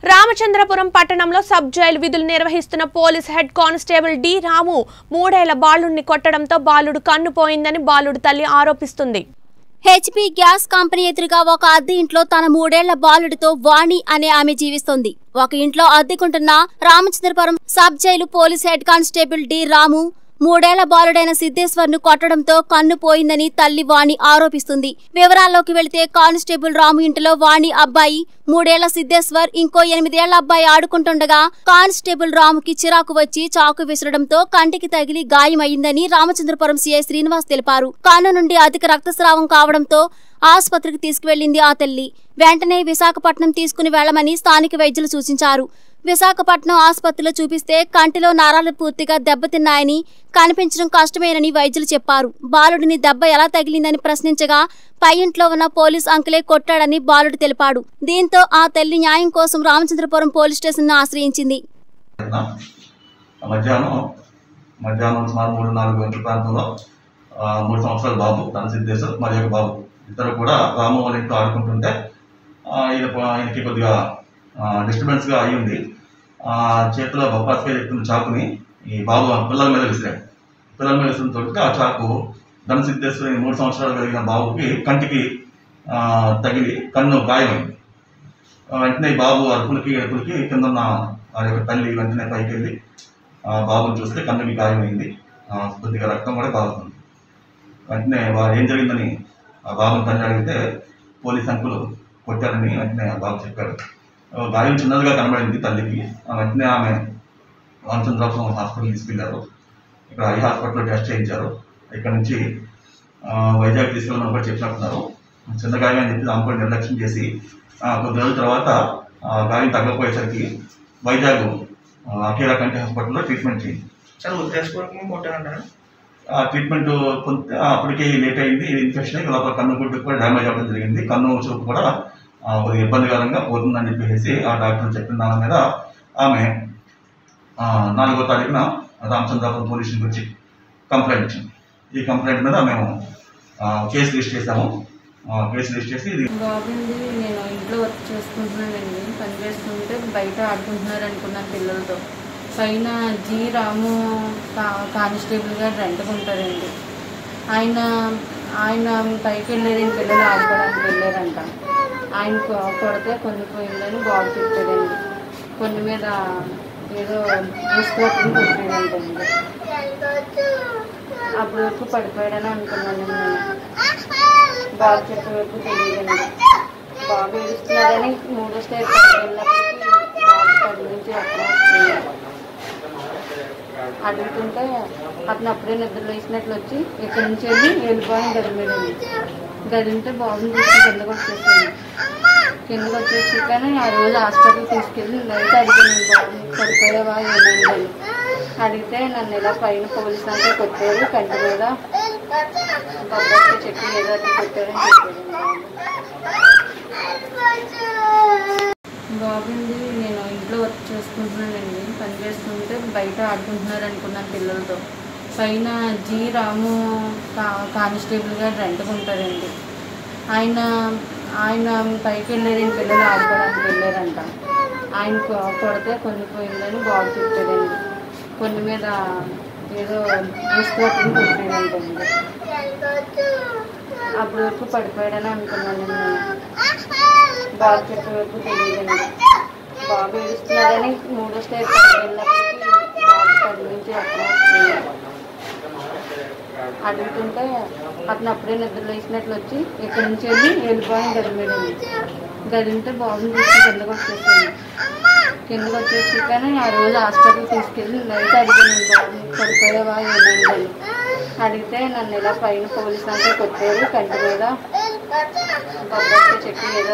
రామచంద్రపురం పట్టణంలో sub jail విధులు నిర్వహిస్తున్న police head constable D Ramu మూడేళ్ల బాలుడిని కొట్టడంతో బాలుడు కన్ను పోయిందని బాలుడు తల్లి ఆరోపిస్తుంది హెచ్పి గ్యాస్ కంపెనీ ఎదురుగా ఒక అద్దె ఇంట్లో తన మూడేళ్ల బాలుడితో వాణి అనే ఆమె జీవిస్తోంది ఒక ఇంట్లో అద్దెకుంటున్న Ramachandrapuram sub jail police head constable D Ramu మూడేళ్ల బాలుడైన సిద్ధేశ్వర్ ను కొట్టడంతో కన్ను పోయిందని తల్లి వాణి ఆరోపిస్తుంది వివరాల్లోకి వెళితే కానిస్టేబుల్ రాము ఇంటిలో వాణి అబ్బాయి మూడేళ్ల సిద్ధేశ్వర్ ఇంకో ఎనిమిదేళ్ల అబ్బాయి ఆడుకుంటుండగా కానిస్టేబుల్ రాముకి చిరాకు వచ్చి చాకు విసరడంతో కంటికి తగిలి గాయమైందని రామచంద్రపురం సీఐ శ్రీనివాస్ తెలిపారు కన్ను నుండి అధిక రక్తస్రావం కావడంతో ఆసుపత్రికి తీసుకువెళ్లింది ఆ తల్లి వెంటనే విశాఖపట్నం తీసుకుని వెళ్లమని స్థానిక వైద్యులు సూచించారు విశాఖపట్నం ఆసుపత్రిలో చూపిస్తే కంటిలో నరాలు పూర్తిగా దెబ్బతిన్నాయని కనిపించడం కష్టమేనని వైద్యులు చెప్పారు బాలుడిని దెబ్బ ఎలా తగిలిందని ప్రశ్నించగా పై ఇంట్లో ఉన్న పోలీస్ అంకులే కొట్టాడని బాలుడు తెలిపాడు దీంతో ఆ తల్లి న్యాయం కోసం రామచంద్రపురం పోలీస్ స్టేషన్ ఆశ్రయించింది నిన్న మధ్యాహ్నం మధ్యాహ్నం సుమారు మూడు నాలుగు గంటల ప్రాంతంలో ఆ, మూడు సంవత్సరాల బాబు తన సిద్ధేశ్వర్ మరి ఒక బాబు ఇద్దరు కూడా రాము వాళ్ళ ఇంట్లో ఆడుకుంటుంటే ఆ, ఈయన ఆయనకి కొద్దిగా డిస్టర్బెన్స్గా అయి ఉంది ఆ, చేతిలో బొప్పాస్కాయ చెప్తున్న చాకుని ఈ బాబు పిల్లల మీద విసిరాడు పిల్లల మీద విసిరిన తోటి ఆ చాకు ధన సిద్ధేశ్వరి మూడు సంవత్సరాలు కలిగిన బాబుకి కంటికి ఆ, తగిలి కన్ను గాయమైంది ఆ, వెంటనే ఈ బాబు అరుపులకి అరుపులకి కింద ఉన్న వారి యొక్క తల్లి వెంటనే పైకి వెళ్ళి ఆ, బాబుని చూస్తే కన్నుకి గాయమైంది ఆ, కొద్దిగా రక్తం కూడా బాగుంది వెంటనే వారు ఏం జరిగిందని ఆ బాబుని తండ్రి అడిగితే పోలీస్ అంకులు కొట్టారని వెంటనే ఆ బాబు చెప్పాడు ఆ, గాయం చిన్నదిగా కనబడింది తల్లికి ఆ, వెంటనే ఆమె రామచంద్రాపురం హాస్పిటల్ తీసుకెళ్లారు ఇక్కడ ఐ హాస్పిటల్లో టెస్ట్ చేయించారు ఇక్కడ నుంచి ఆ, వైజాగ్ తీసుకెళ్ళమని కూడా చెప్పినట్టున్నారు చిన్న గాయం అని చెప్పి ఆమె కూడా నిర్లక్ష్యం చేసి ఆ, కొద్ది రోజుల తర్వాత ఆ, గాయం తగ్గకపోయేసరికి వైజాగ్ ఆ, అఖీరా కంటి హాస్పిటల్లో ట్రీట్మెంట్ చేయింది సార్ ఉద్దేశపూర్వకంగా కొట్టారంటారా ఆ ట్రీట్మెంట్ కొంత ఆ, అప్పటికే లేట్ అయింది ఇన్ఫెక్షన్ అయ్యి లోపల కన్ను గుడ్డు కూడా డ్యామేజ్ అవ్వడం జరిగింది కన్ను చూపు కూడా ఆ, కొద్దిగా ఇబ్బందికరంగా పోతుందని చెప్పేసి ఆ డాక్టర్ చెప్పిన దాని మీద ఆమె ఆ, నాలుగో తారీఖున రామచంద్రాపురం పోలీస్ స్టేషన్కి వచ్చి కంప్లైంట్ ఇచ్చింది ఈ కంప్లైంట్ మీద మేము ఆ, కేసు రిజిస్టర్ చేసాము ఆ, కేసు రిజిస్టర్ చేసి ఇది బాగుంది నేను ఇంట్లో వర్క్ చేసుకుంటున్నానండి పని చేస్తుంటే బయట ఆడుకుంటున్నారు అనుకున్నాను పిల్లలతో పైన జి రాము కా కానిస్టేబుల్ గారు రెంట్కుంటారండి ఆయన ఆయన పైకి వెళ్ళారని పిల్లలు ఆడుకోవడానికి వెళ్ళారంట ఆయన కొ- కొడితే కొన్ని పోయిందని బాబు చెప్పాడండి కొన్ని మీద ఏదో తీసుకొచ్చి కొట్టాడంటండి అప్పటి వరకు పడిపోయాడని అనుకున్నాను నేను బాబు చెప్పే వరకు తెలియదండి బాబు ఏడుస్తున్నాడని మూడో స్టేజ్ వెళ్ళినప్పటికీ బాబు పది నుంచి అక్కడ వస్తుంది అడుగుతుంటే అతను అప్పుడే నిద్ర లేచినట్లు వచ్చి ఇక్కడి నుంచి వెళ్ళి వెళ్ళిపోయిన గది మీద గది ఉంటే బాబుని చూసి కిందకు వచ్చేసాను కిందకు వచ్చేసి కానీ ఆ రోజు హాస్పిటల్ తీసుకెళ్ళి నైట్ అడిగాను బాబుని పడిపోయావా ఏమైందని అడిగితే నన్ను ఇలా పైన పోలీసు అంటే కొట్టారు కంటి మీద బొబ్బట్లు చెప్పి ఏదో ఒకటి కొట్టారని చెప్పారు బాగుంది నేను ఇంట్లో వర్క్ చేసుకుంటున్నానండి పని చేస్తుంటే బయట ఆడుకుంటున్నారు అనుకున్నాను పిల్లలతో పైన జి రాము కా కానిస్టేబుల్ గారు రెంట్కుంటారండి ఆయన ఆయన పైకి వెళ్ళారని పిల్లలు ఆడుకోవడానికి వెళ్ళారంట ఆయన కొ- కొడితే కొన్ని పోయిందని బాబు చెప్పాడండి కొన్ని మీద ఏదో తీసుకొచ్చి కొట్టాడంటండి అప్పటి వరకు పడిపోయాడని అనుకున్నాను నేను బాబు చెప్పే వరకు తెలియదండి బాబు ఏడుస్తున్నాడని మూడో స్టేజ్ వెళ్ళినప్పటికీ బాబు పది నుంచి అక్కడ వస్తుంది అడుగుతుంటే అతను అప్పుడే నిద్ర లేచినట్లు వచ్చి ఇక్కడి నుంచి వెళ్ళి వెళ్ళిపోయిన గది మీద గది ఉంటే బాబుని చూసి కిందకు వచ్చేసాను కిందకు వచ్చేసి కానీ ఆ రోజు హాస్పిటల్ తీసుకెళ్ళి నైట్ అడిగాను బాబుని పడిపోయావా ఏమైందని అడిగితే నన్ను ఇలా పైన పోలీసు అంటే కొట్టారు కంటి మీద బొబ్బట్లు చెప్పి ఏదో